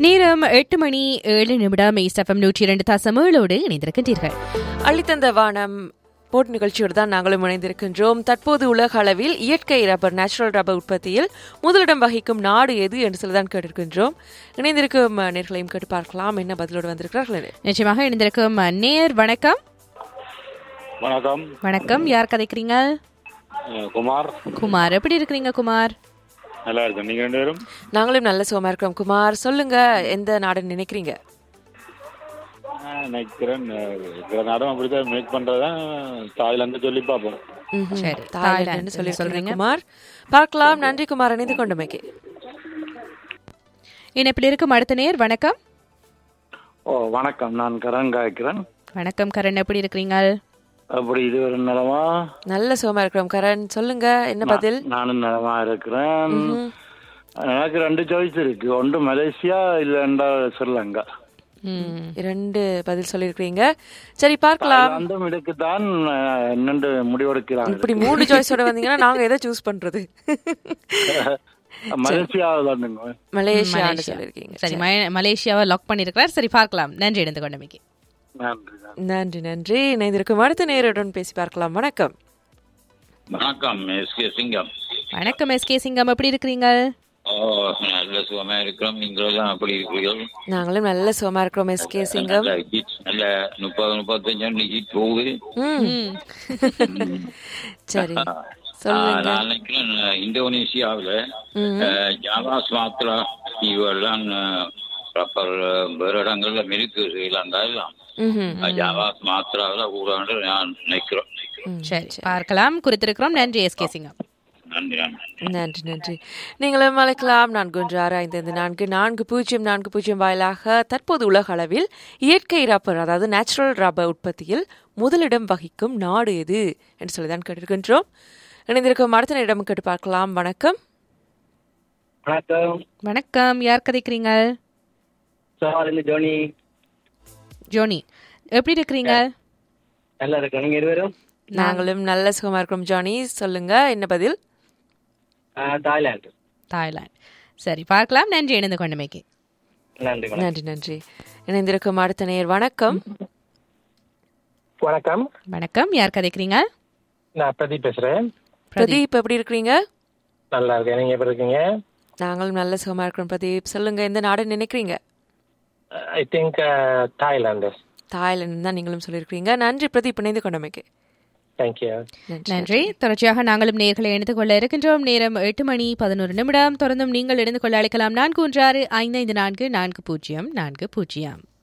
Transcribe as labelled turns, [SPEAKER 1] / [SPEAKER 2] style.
[SPEAKER 1] நேரம் எட்டு மணி ஏழு நிமிடம் எஃப்எம் நூற்றி இரண்டு தசம் ஏழோடு இணைந்திருக்கின்றீர்கள்
[SPEAKER 2] அள்ளித்தந்த வானம் போட் நிகழ்ச்சியோடு தான் நாங்களும் இணைந்திருக்கின்றோம் தற்போது உலக அளவில் இயற்கை ரப்பர் நேச்சுரல் ரப்பர் உற்பத்தியில் முதலிடம் வகிக்கும் நாடு எது என்று சொல்லிதான் கேட்டிருக்கின்றோம் இணைந்திருக்கும் நேர்களையும் கேட்டு பார்க்கலாம் என்ன பதிலோடு வந்திருக்கிறார்கள்
[SPEAKER 1] நிச்சயமாக இணைந்திருக்கும் நேர் வணக்கம்
[SPEAKER 3] வணக்கம்
[SPEAKER 1] வணக்கம் யார் கதைக்கிறீங்க
[SPEAKER 3] அஹ் குமார்
[SPEAKER 1] குமார் எப்படி இருக்கிறீங்க குமார்
[SPEAKER 3] நல்லா இருக்கேன் நீங்க ரெண்டு பேரும்
[SPEAKER 2] நாங்களும் நல்ல சுகமா இருக்கிறோம் குமார் சொல்லுங்க எந்த நாடுன்னு நினைக்கிறீங்க
[SPEAKER 3] அஹ் நினைக்கிறேன் அஹ் இருக்கிற நாடும் அப்படிதான் மேக் பண்றதான் தாய்லாந்து சொல்லி பார்ப்போம்
[SPEAKER 2] ம்ஹும்.
[SPEAKER 1] சரி,
[SPEAKER 2] தாய்லாந்துன்னு
[SPEAKER 1] தாய்லாந்து
[SPEAKER 2] சொல்லி
[SPEAKER 1] சொல்றீங்க.
[SPEAKER 2] சொல்றீங்க குமார் பார்க்கலாம் நன்றி குமார் இணைந்து கொண்டமைக்கு
[SPEAKER 1] இணைப்பில் இருக்கும் அடுத்த நேர் வணக்கம்
[SPEAKER 3] ஓ வணக்கம் நான் கரண் காய்க்கிறேன்
[SPEAKER 1] வணக்கம் கரண் எப்படி இருக்கிறீங்க
[SPEAKER 3] அப்படி இது ஒரு நிலமா
[SPEAKER 2] நல்ல சுகமா இருக்கிறோம் கரண் சொல்லுங்க என்ன பதில்
[SPEAKER 3] நானும் நிலமா இருக்கிறேன் எனக்கு ரெண்டு சாய்ஸ் இருக்கு ஒன்று மலேசியா இல்லைண்டா ஸ்ரீலங்கா
[SPEAKER 1] ம்,
[SPEAKER 2] இரண்டு பதில் சொல்லியிருக்கிறீங்க சரி பார்க்கலாம்
[SPEAKER 3] அந்த இடக்கு தான் என்னென்று முடிவெடுக்கிறாங்க
[SPEAKER 2] இப்படி மூணு சாய்ஸோட வந்தீங்கன்னா நாங்க எதை சூஸ் பண்றது
[SPEAKER 3] மலேசியா தானுங்க
[SPEAKER 2] மலேசியான்னு சொல்லியிருக்கீங்க
[SPEAKER 1] சரி ம- மலேசியாவை லாக் பண்ணியிருக்கிறார் சரி பார்க்கலாம் நன்றி இணைந்து கொண்டமைக்கு
[SPEAKER 3] நன்றி நன்றி.
[SPEAKER 2] நன்றி நன்றி இணைந்திருக்கும் அடுத்த நேருடன் பேசி பார்க்கலாம் வணக்கம்
[SPEAKER 4] வணக்கம் எஸ்கே சிங்கம்
[SPEAKER 1] வணக்கம் எஸ்கே சிங்கம் எப்படி இருக்கிறீங்க
[SPEAKER 4] ஓ நல்ல சுகமா இருக்கிறோம் நீங்களும் தான் அப்படி இருக்கிறீர்கள்
[SPEAKER 2] நாங்களும் நல்ல சுகமா இருக்கிறோம் எஸ்கே சிங்கம்
[SPEAKER 4] நல்ல ஹிட் நல்ல முப்பது முப்பத்தஞ்சு ஹிட் போகுது
[SPEAKER 2] ம். சரி
[SPEAKER 4] ஆ,
[SPEAKER 2] சொல்லுங்க
[SPEAKER 4] நான் நினைக்கிறேன் அஹ், இந்தோனேசியாவுல அஹ், ஜாவா சுமாத்ரா தீவெல்லாம் ரப்பர் வேறு இடங்கள்ல இருக்கு ஸ்ரீலங்கா எல்லாம்
[SPEAKER 2] ம்ஹும்.
[SPEAKER 4] அஹ், ஜாவா சுமாத்ராவில் கூட நான் நினைக்கிறேன்
[SPEAKER 1] சரி பார்க்கலாம் குறித்திருக்கிறோம் நன்றி எஸ்கே சிங்கம்
[SPEAKER 4] நன்றி நன்றி
[SPEAKER 2] நன்றி நன்றி நீங்களும் அழைக்கலாம் நான்கு ஒன்று ஆறு ஐந்து ஐந்து நான்கு நான்கு பூஜ்ஜியம் நான்கு பூஜ்ஜியம் வாயிலாக தற்போது உலக அளவில் இயற்கை ரப்பர் அதாவது நேச்சுரல் ரப்பர் உற்பத்தியில் முதலிடம் வகிக்கும் நாடு எது என்று சொல்லிதான் கேட்டிருக்கின்றோம் இணைந்திருக்கும் அடுத்த நேரிடம் கேட்டு பார்க்கலாம் வணக்கம்
[SPEAKER 5] வணக்கம்
[SPEAKER 1] வணக்கம் யார் கதைக்கிறீங்க
[SPEAKER 5] சார் இந்த ஜோனி
[SPEAKER 1] ஜோனி எப்படி இருக்கிறீங்க
[SPEAKER 5] நல்லா இருக்கேன் நீங்க இருவரும்
[SPEAKER 2] நாங்களும் நல்ல சுகமா இருக்கிறோம் ஜானி சொல்லுங்க என்ன பதில்
[SPEAKER 5] ஆ, தாய்லாந்து
[SPEAKER 1] தாய்லாந்து சரி பார்க்கலாம் நன்றி இணைந்து கொண்டமைக்கு
[SPEAKER 5] நன்றி வணக்கம்.
[SPEAKER 2] நன்றி நன்றி இணைந்திருக்கும் அடுத்த நேர் வணக்கம்
[SPEAKER 5] வணக்கம்
[SPEAKER 1] வணக்கம் யார் கதைக்கிறீங்க
[SPEAKER 5] நான் பிரதீப் பேசுறேன்
[SPEAKER 2] பிரதீப் எப்படி இருக்கிறீங்க
[SPEAKER 5] நல்லா இருக்கேன் நீங்க எப்படி இருக்கீங்க
[SPEAKER 2] நாங்களும் நல்ல சுகமா இருக்கிறோம் பிரதீப் சொல்லுங்க எந்த நாடுன்னு நினைக்கிறீங்க
[SPEAKER 5] ஐ திங்க் தாய்லாந்து
[SPEAKER 2] தாய்லாந்து தான் நீங்களும் சொல்லியிருக்கிறீங்க நன்றி பிரதீப் இணைந்து கொண்டமைக்கு
[SPEAKER 5] தேங்க்யூ
[SPEAKER 1] நன்றி தொடர்ச்சியாக நாங்களும் நேர்களை இணைந்து கொள்ள இருக்கின்றோம் நேரம் எட்டு மணி பதினோரு நிமிடம் தொடர்ந்தும் நீங்கள் இணைந்து கொள்ள அழைக்கலாம் நான்கு ஒன்று ஆறு ஐந்து ஐந்து நான்கு நான்கு பூஜ்ஜியம் நான்கு பூஜ்ஜியம்